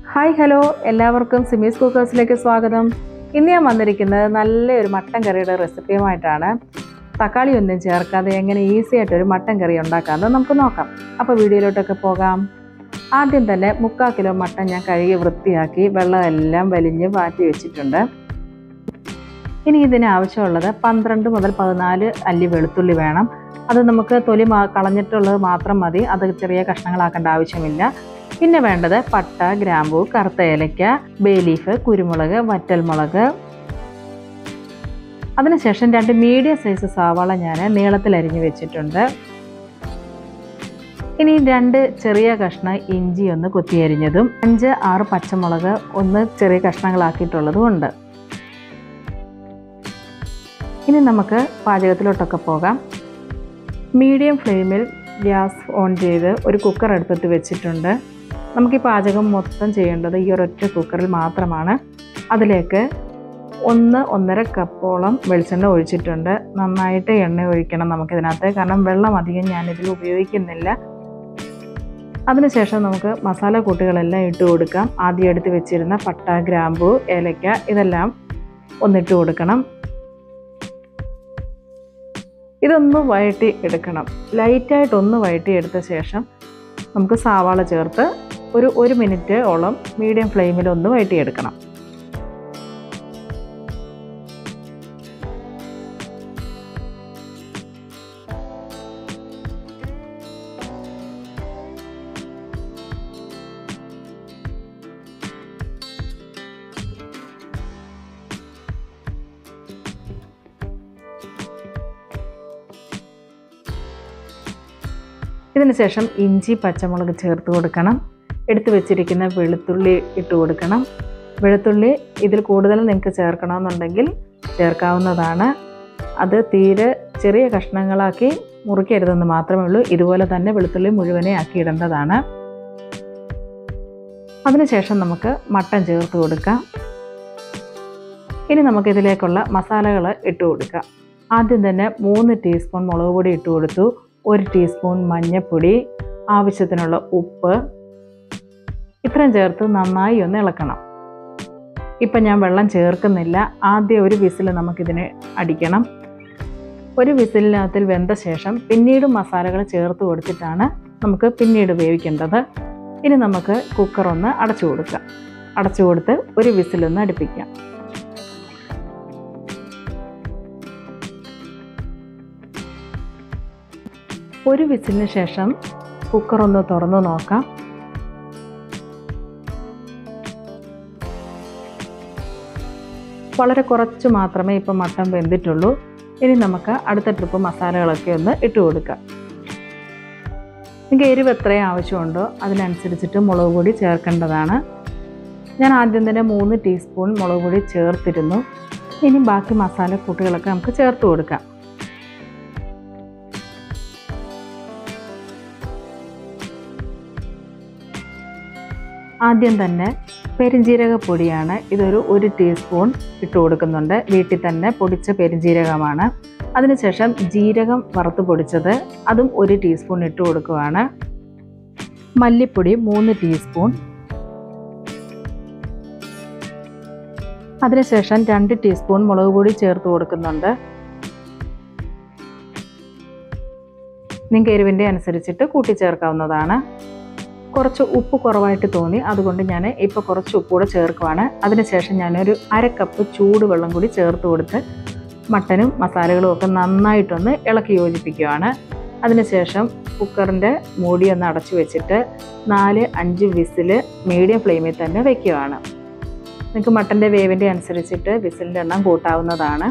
hi hello എല്ലാവർക്കും സിമീസ് കുക്കേഴ്സിലേക്ക് സ്വാഗതം ഇന്ന് ഞാൻ വന്നിരിക്കുന്നത് നല്ലൊരു മട്ടൻ കറിയുടെ റെസിപ്പിയുമായിട്ടാണ് തക്കാളി ഒന്നും ചേർക്കാതെ എങ്ങനെ ഈസി ആയിട്ട് ഒരു മട്ടൻ കറി ഉണ്ടാക്കാമെന്ന് നമുക്ക് നോക്കാം അപ്പോൾ വീഡിയോയിലോട്ടൊക്കെ പോകാം ആദ്യം തന്നെ മുക്കാൽ കിലോ മട്ടൻ ഞാൻ കഴുകി വൃത്തിയാക്കി വെള്ളമെല്ലാം വലിഞ്ഞ് മാറ്റി വെച്ചിട്ടുണ്ട് ഇനി ഇതിന് ആവശ്യമുള്ളത് പന്ത്രണ്ട് മുതൽ പതിനാല് അല്ലി വെളുത്തുള്ളി വേണം അത് നമുക്ക് തൊലി മാ കളഞ്ഞിട്ടുള്ളത് മാത്രം മതി അത് ചെറിയ കഷ്ണങ്ങളാക്കേണ്ട ആവശ്യമില്ല പിന്നെ വേണ്ടത് പട്ട ഗ്രാമ്പൂ കറുത്ത ഏലയ്ക്ക ബേ ലീഫ് കുരുമുളക് വറ്റൽമുളക് അതിനുശേഷം രണ്ട് മീഡിയം സൈസ് സവാള ഞാൻ നീളത്തിൽ അരിഞ്ഞു വെച്ചിട്ടുണ്ട് ഇനി രണ്ട് ചെറിയ കഷ്ണം ഇഞ്ചി ഒന്ന് കൊത്തിയരിഞ്ഞതും അഞ്ച് ആറ് പച്ചമുളക് ഒന്ന് ചെറിയ കഷ്ണങ്ങളാക്കിയിട്ടുള്ളതും ഉണ്ട് ഇനി നമുക്ക് പാചകത്തിലോട്ടൊക്കെ പോകാം മീഡിയം ഫ്ലെയിമിൽ ഗ്യാസ് ഓൺ ചെയ്ത് ഒരു കുക്കർ അടുപ്പത്ത് വെച്ചിട്ടുണ്ട് നമുക്ക് ഈ പാചകം മൊത്തം ചെയ്യേണ്ടത് ഈ ഒരൊറ്റ കുക്കറിൽ മാത്രമാണ് അതിലേക്ക് ഒന്ന് ഒന്നര കപ്പോളം വെളിച്ചെണ്ണ ഒഴിച്ചിട്ടുണ്ട് നന്നായിട്ട് എണ്ണ ഒഴിക്കണം നമുക്കിതിനകത്ത് കാരണം വെള്ളം അധികം ഞാനിതിൽ ഉപയോഗിക്കുന്നില്ല അതിനുശേഷം നമുക്ക് മസാല കൂട്ടുകളെല്ലാം ഇട്ട് കൊടുക്കാം ആദ്യം എടുത്ത് വെച്ചിരുന്ന പട്ട ഗ്രാമ്പു ഏലക്ക ഇതെല്ലാം ഒന്നിട്ട് കൊടുക്കണം ഇതൊന്ന് വഴറ്റി എടുക്കണം ലൈറ്റായിട്ട് ഒന്ന് വഴറ്റി എടുത്ത ശേഷം നമുക്ക് സവാള ചേർത്ത് ഒരു ഒരു മിനിറ്റ് ഓളം മീഡിയം ഫ്ലെയിമിൽ ഒന്ന് വഴറ്റിയെടുക്കണം ഇതിന് ശേഷം ഇഞ്ചി പച്ചമുളക് ചേർത്ത് കൊടുക്കണം എടുത്തു വെച്ചിരിക്കുന്ന വെളുത്തുള്ളി ഇട്ട് കൊടുക്കണം വെളുത്തുള്ളി ഇതിൽ കൂടുതൽ നിങ്ങൾക്ക് ചേർക്കണമെന്നുണ്ടെങ്കിൽ ചേർക്കാവുന്നതാണ് അത് തീരെ ചെറിയ കഷ്ണങ്ങളാക്കി മുറിക്കരുതെന്ന് മാത്രമേ ഉള്ളൂ ഇതുപോലെ തന്നെ വെളുത്തുള്ളി മുഴുവനെ ആക്കി ഇടേണ്ടതാണ് അതിനുശേഷം നമുക്ക് മട്ടൻ ചേർത്ത് കൊടുക്കാം ഇനി നമുക്കിതിലേക്കുള്ള മസാലകൾ ഇട്ട് കൊടുക്കാം ആദ്യം തന്നെ മൂന്ന് ടീസ്പൂൺ മുളക് പൊടി ഇട്ട് കൊടുത്തു ഒരു ടീസ്പൂൺ മഞ്ഞൾപ്പൊടി ആവശ്യത്തിനുള്ള ഉപ്പ് ഇത്രയും ചേർത്ത് നന്നായി ഒന്ന് ഇളക്കണം ഇപ്പം ഞാൻ വെള്ളം ചേർക്കുന്നില്ല ആദ്യം ഒരു വിസിൽ നമുക്കിതിനെ അടിക്കണം ഒരു വിസിലിനകത്തിൽ വെന്ത ശേഷം പിന്നീട് മസാലകൾ ചേർത്ത് കൊടുത്തിട്ടാണ് നമുക്ക് പിന്നീട് വേവിക്കേണ്ടത് ഇനി നമുക്ക് കുക്കർ ഒന്ന് അടച്ചു കൊടുക്കാം അടച്ചു കൊടുത്ത് ഒരു വിസിലൊന്ന് അടുപ്പിക്കാം ഒരു വിസിലിന് ശേഷം കുക്കർ ഒന്ന് തുറന്ന് നോക്കാം വളരെ കുറച്ച് മാത്രമേ ഇപ്പോൾ മട്ടൻ വെന്തിട്ടുള്ളൂ ഇനി നമുക്ക് അടുത്ത ട്രിപ്പ് മസാലകളൊക്കെ ഒന്ന് ഇട്ട് കൊടുക്കാം നിങ്ങൾക്ക് എരിവ് എത്രയും ആവശ്യമുണ്ടോ അതിനനുസരിച്ചിട്ട് മുളക് പൊടി ചേർക്കേണ്ടതാണ് ഞാൻ ആദ്യം തന്നെ മൂന്ന് ടീസ്പൂൺ മുളക് പൊടി ചേർത്തിരുന്നു ഇനി ബാക്കി മസാല കൂട്ടുകളൊക്കെ നമുക്ക് ചേർത്ത് കൊടുക്കാം ആദ്യം തന്നെ പെരിഞ്ജീരക പൊടിയാണ് ഇതൊരു ഒരു ടീസ്പൂൺ ഇട്ട് കൊടുക്കുന്നുണ്ട് വീട്ടിൽ തന്നെ പൊടിച്ച പെരിഞ്ജീരകമാണ് അതിനുശേഷം ജീരകം വറുത്ത് പൊടിച്ചത് അതും ഒരു ടീസ്പൂൺ ഇട്ട് കൊടുക്കുവാണ് മല്ലിപ്പൊടി മൂന്ന് ടീസ്പൂൺ അതിനുശേഷം രണ്ട് ടീസ്പൂൺ മുളക് പൊടി ചേർത്ത് കൊടുക്കുന്നുണ്ട് നിങ്ങൾക്ക് എരിവിൻ്റെ അനുസരിച്ചിട്ട് കൂട്ടിച്ചേർക്കാവുന്നതാണ് കുറച്ച് ഉപ്പ് കുറവായിട്ട് തോന്നി അതുകൊണ്ട് ഞാൻ ഇപ്പോൾ കുറച്ച് ഉപ്പ് കൂടെ ചേർക്കുവാണ് അതിനുശേഷം ഞാനൊരു അര കപ്പ് ചൂടുവെള്ളം കൂടി ചേർത്ത് കൊടുത്ത് മട്ടനും മസാലകളും ഒക്കെ നന്നായിട്ടൊന്ന് ഇളക്കി യോജിപ്പിക്കുകയാണ് അതിനുശേഷം കുക്കറിൻ്റെ മൂടി ഒന്ന് അടച്ചു വെച്ചിട്ട് നാല് അഞ്ച് വിസിൽ മീഡിയം ഫ്ലെയിമിൽ തന്നെ വെക്കുകയാണ് നിങ്ങൾക്ക് മട്ടൻ്റെ വേവിൻ്റെ അനുസരിച്ചിട്ട് വിസിലിൻ്റെ എണ്ണം കൂട്ടാവുന്നതാണ്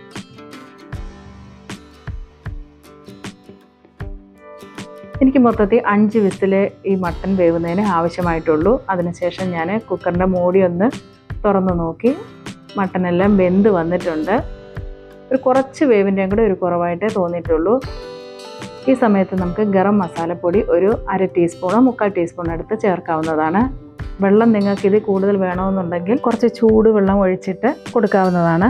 എനിക്ക് മൊത്തത്തിൽ അഞ്ച് വിസിൽ ഈ മട്ടൻ വേവുന്നതിന് ആവശ്യമായിട്ടുള്ളൂ അതിനുശേഷം ഞാൻ കുക്കറിൻ്റെ മൂടി ഒന്ന് തുറന്ന് നോക്കി മട്ടനെല്ലാം വെന്ത് വന്നിട്ടുണ്ട് ഒരു കുറച്ച് വേവിൻ്റെയും കൂടെ ഒരു കുറവായിട്ടേ തോന്നിയിട്ടുള്ളൂ ഈ സമയത്ത് നമുക്ക് ഗരം മസാലപ്പൊടി ഒരു അര ടീസ്പൂണോ മുക്കാൽ ടീസ്പൂൺ എടുത്ത് ചേർക്കാവുന്നതാണ് വെള്ളം നിങ്ങൾക്ക് ഇത് കൂടുതൽ വേണമെന്നുണ്ടെങ്കിൽ കുറച്ച് ചൂട് വെള്ളം ഒഴിച്ചിട്ട് കൊടുക്കാവുന്നതാണ്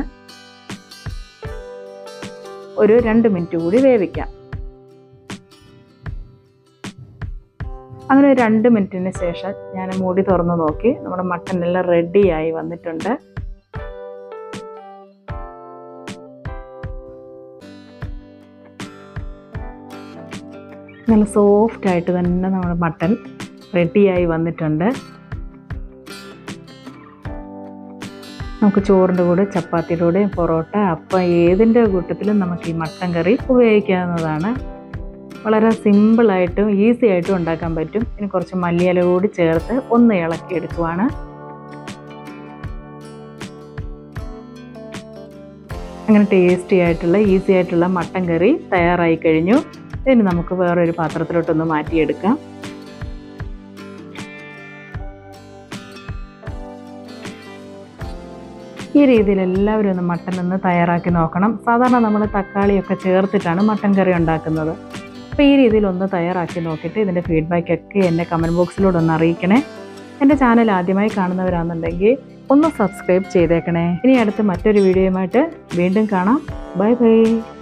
ഒരു രണ്ട് മിനിറ്റ് കൂടി വേവിക്കാം അങ്ങനെ ഒരു രണ്ട് മിനിറ്റിന് ശേഷം ഞാൻ മൂടി തുറന്ന് നോക്കി നമ്മുടെ മട്ടൻ എല്ലാം റെഡിയായി വന്നിട്ടുണ്ട് നല്ല സോഫ്റ്റ് ആയിട്ട് തന്നെ നമ്മുടെ മട്ടൻ റെഡിയായി വന്നിട്ടുണ്ട് നമുക്ക് ചോറിൻ്റെ കൂടെ ചപ്പാത്തിയുടെ കൂടെ പൊറോട്ട അപ്പം ഏതിൻ്റെ കൂട്ടത്തിലും നമുക്ക് ഈ മട്ടൻ കറി ഉപയോഗിക്കാവുന്നതാണ് വളരെ സിമ്പിളായിട്ടും ഈസി ആയിട്ടും ഉണ്ടാക്കാൻ പറ്റും ഇനി കുറച്ച് മല്ലിയില കൂടി ചേർത്ത് ഒന്ന് ഇളക്കി എടുക്കുവാണ് അങ്ങനെ ടേസ്റ്റി ആയിട്ടുള്ള ഈസി ആയിട്ടുള്ള മട്ടൻ കറി തയ്യാറായി കഴിഞ്ഞു ഇനി നമുക്ക് വേറൊരു പാത്രത്തിലോട്ടൊന്ന് മാറ്റിയെടുക്കാം ഈ രീതിയിൽ എല്ലാവരും ഒന്ന് മട്ടൻ ഒന്ന് തയ്യാറാക്കി നോക്കണം സാധാരണ നമ്മൾ തക്കാളിയൊക്കെ ചേർത്തിട്ടാണ് മട്ടൻ കറി ഉണ്ടാക്കുന്നത് അപ്പോൾ ഈ രീതിയിൽ ഒന്ന് തയ്യാറാക്കി നോക്കിയിട്ട് ഇതിൻ്റെ ഫീഡ്ബാക്ക് ഒക്കെ എന്നെ കമൻറ്റ് ബോക്സിലൂടെ ഒന്ന് അറിയിക്കണേ എൻ്റെ ചാനൽ ആദ്യമായി കാണുന്നവരാണെന്നുണ്ടെങ്കിൽ ഒന്ന് സബ്സ്ക്രൈബ് ചെയ്തേക്കണേ ഇനി അടുത്ത് മറ്റൊരു വീഡിയോയുമായിട്ട് വീണ്ടും കാണാം ബൈ ബൈ